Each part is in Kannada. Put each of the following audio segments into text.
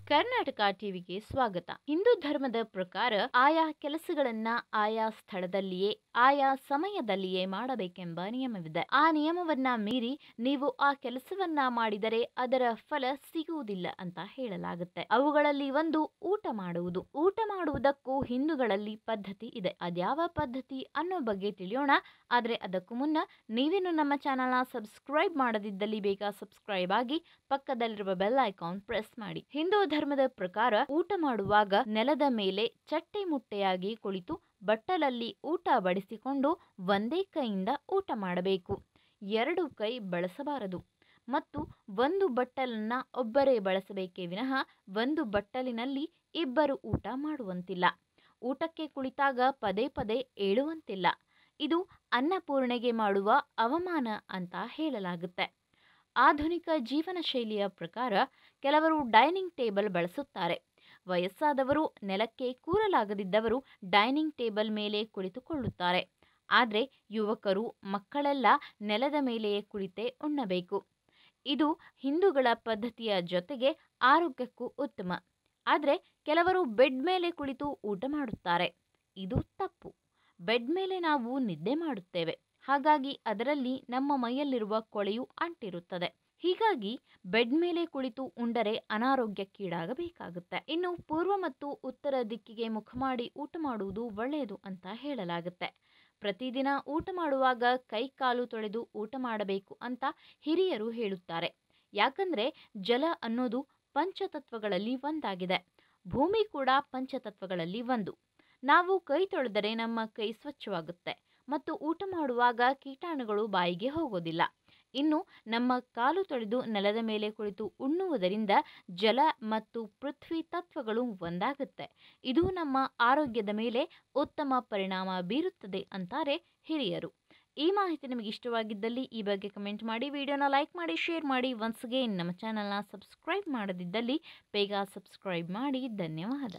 ಕರ್ನಾಟಕ ಟಿವಿಗೆ ಸ್ವಾಗತ ಹಿಂದೂ ಧರ್ಮದ ಪ್ರಕಾರ ಆಯಾ ಕೆಲಸಗಳನ್ನ ಆಯಾ ಸ್ಥಳದಲ್ಲಿಯೇ ಆಯಾ ಸಮಯದಲ್ಲಿಯೇ ಮಾಡಬೇಕೆಂಬ ನಿಯಮವಿದೆ ಆ ನಿಯಮವನ್ನ ಮೀರಿ ನೀವು ಆ ಕೆಲಸವನ್ನ ಮಾಡಿದರೆ ಅದರ ಫಲ ಸಿಗುವುದಿಲ್ಲ ಅಂತ ಹೇಳಲಾಗುತ್ತೆ ಅವುಗಳಲ್ಲಿ ಒಂದು ಊಟ ಮಾಡುವುದು ಊಟ ಮಾಡುವುದಕ್ಕೂ ಹಿಂದೂಗಳಲ್ಲಿ ಪದ್ಧತಿ ಇದೆ ಅದ್ಯಾವ ಪದ್ಧತಿ ಅನ್ನೋ ಬಗ್ಗೆ ತಿಳಿಯೋಣ ಆದ್ರೆ ಅದಕ್ಕೂ ಮುನ್ನ ನೀವೇನು ನಮ್ಮ ಚಾನಲ್ನ ಸಬ್ಸ್ಕ್ರೈಬ್ ಮಾಡದಿದ್ದಲ್ಲಿ ಬೇಗ ಸಬ್ಸ್ಕ್ರೈಬ್ ಆಗಿ ಪಕ್ಕದಲ್ಲಿರುವ ಬೆಲ್ ಐಕಾನ್ ಪ್ರೆಸ್ ಮಾಡಿ ಹಿಂದೂ ಧರ್ಮದ ಪ್ರಕಾರ ಊಟ ಮಾಡುವಾಗ ನೆಲದ ಮೇಲೆ ಚಟ್ಟೆ ಮುಟ್ಟೆಯಾಗಿ ಕುಳಿತು ಬಟ್ಟಲಲ್ಲಿ ಊಟ ಬಡಿಸಿಕೊಂಡು ಒಂದೇ ಕೈಯಿಂದ ಊಟ ಮಾಡಬೇಕು ಎರಡು ಕೈ ಬಳಸಬಾರದು ಮತ್ತು ಒಂದು ಬಟ್ಟಲನ್ನ ಒಬ್ಬರೇ ಬಳಸಬೇಕೇ ವಿನಃ ಒಂದು ಬಟ್ಟಲಿನಲ್ಲಿ ಇಬ್ಬರು ಊಟ ಮಾಡುವಂತಿಲ್ಲ ಊಟಕ್ಕೆ ಕುಳಿತಾಗ ಪದೇ ಪದೇ ಏಳುವಂತಿಲ್ಲ ಇದು ಅನ್ನಪೂರ್ಣೆಗೆ ಮಾಡುವ ಅವಮಾನ ಅಂತ ಹೇಳಲಾಗುತ್ತೆ ಆಧುನಿಕ ಜೀವನ ಶೈಲಿಯ ಪ್ರಕಾರ ಕೆಲವರು ಡೈನಿಂಗ್ ಟೇಬಲ್ ಬಳಸುತ್ತಾರೆ ವಯಸ್ಸಾದವರು ನೆಲಕ್ಕೆ ಕೂರಲಾಗದಿದ್ದವರು ಡೈನಿಂಗ್ ಟೇಬಲ್ ಮೇಲೆ ಕುಳಿತುಕೊಳ್ಳುತ್ತಾರೆ ಆದರೆ ಯುವಕರು ಮಕ್ಕಳೆಲ್ಲ ನೆಲದ ಮೇಲೆಯೇ ಕುಳಿತೇ ಉಣ್ಣಬೇಕು ಇದು ಹಿಂದೂಗಳ ಪದ್ಧತಿಯ ಜೊತೆಗೆ ಆರೋಗ್ಯಕ್ಕೂ ಉತ್ತಮ ಆದರೆ ಕೆಲವರು ಬೆಡ್ ಮೇಲೆ ಕುಳಿತು ಊಟ ಮಾಡುತ್ತಾರೆ ಇದು ತಪ್ಪು ಬೆಡ್ ಮೇಲೆ ನಾವು ನಿದ್ದೆ ಮಾಡುತ್ತೇವೆ ಹಾಗಾಗಿ ಅದರಲ್ಲಿ ನಮ್ಮ ಮೈಯಲ್ಲಿರುವ ಕೊಳೆಯು ಅಂಟಿರುತ್ತದೆ ಹೀಗಾಗಿ ಬೆಡ್ ಮೇಲೆ ಕುಳಿತು ಉಂಡರೆ ಅನಾರೋಗ್ಯಕ್ಕೀಡಾಗಬೇಕಾಗುತ್ತೆ ಇನ್ನು ಪೂರ್ವ ಮತ್ತು ಉತ್ತರ ದಿಕ್ಕಿಗೆ ಮುಖ ಮಾಡಿ ಊಟ ಮಾಡುವುದು ಒಳ್ಳೆಯದು ಅಂತ ಹೇಳಲಾಗುತ್ತೆ ಪ್ರತಿದಿನ ಊಟ ಮಾಡುವಾಗ ಕೈ ಕಾಲು ತೊಳೆದು ಊಟ ಮಾಡಬೇಕು ಅಂತ ಹಿರಿಯರು ಹೇಳುತ್ತಾರೆ ಯಾಕಂದ್ರೆ ಜಲ ಅನ್ನೋದು ಪಂಚತತ್ವಗಳಲ್ಲಿ ಒಂದಾಗಿದೆ ಭೂಮಿ ಕೂಡ ಪಂಚತತ್ವಗಳಲ್ಲಿ ಒಂದು ನಾವು ಕೈ ತೊಳೆದರೆ ನಮ್ಮ ಕೈ ಸ್ವಚ್ಛವಾಗುತ್ತೆ ಮತ್ತು ಊಟ ಮಾಡುವಾಗ ಕೀಟಾಣುಗಳು ಬಾಯಿಗೆ ಹೋಗೋದಿಲ್ಲ ಇನ್ನು ನಮ್ಮ ಕಾಲು ತೊಳೆದು ನೆಲದ ಮೇಲೆ ಕುಳಿತು ಉಣ್ಣುವುದರಿಂದ ಜಲ ಮತ್ತು ಪೃಥ್ವಿ ತತ್ವಗಳು ಒಂದಾಗುತ್ತೆ ಇದು ನಮ್ಮ ಆರೋಗ್ಯದ ಮೇಲೆ ಉತ್ತಮ ಪರಿಣಾಮ ಬೀರುತ್ತದೆ ಅಂತಾರೆ ಹಿರಿಯರು ಈ ಮಾಹಿತಿ ನಿಮಗೆ ಇಷ್ಟವಾಗಿದ್ದಲ್ಲಿ ಈ ಬಗ್ಗೆ ಕಮೆಂಟ್ ಮಾಡಿ ವಿಡಿಯೋನ ಲೈಕ್ ಮಾಡಿ ಶೇರ್ ಮಾಡಿ ಒನ್ಸ್ ಅಗೇನ್ ನಮ್ಮ ಚಾನಲ್ನ ಸಬ್ಸ್ಕ್ರೈಬ್ ಮಾಡದಿದ್ದಲ್ಲಿ ಬೇಗ ಸಬ್ಸ್ಕ್ರೈಬ್ ಮಾಡಿ ಧನ್ಯವಾದ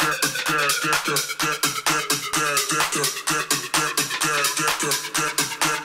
Get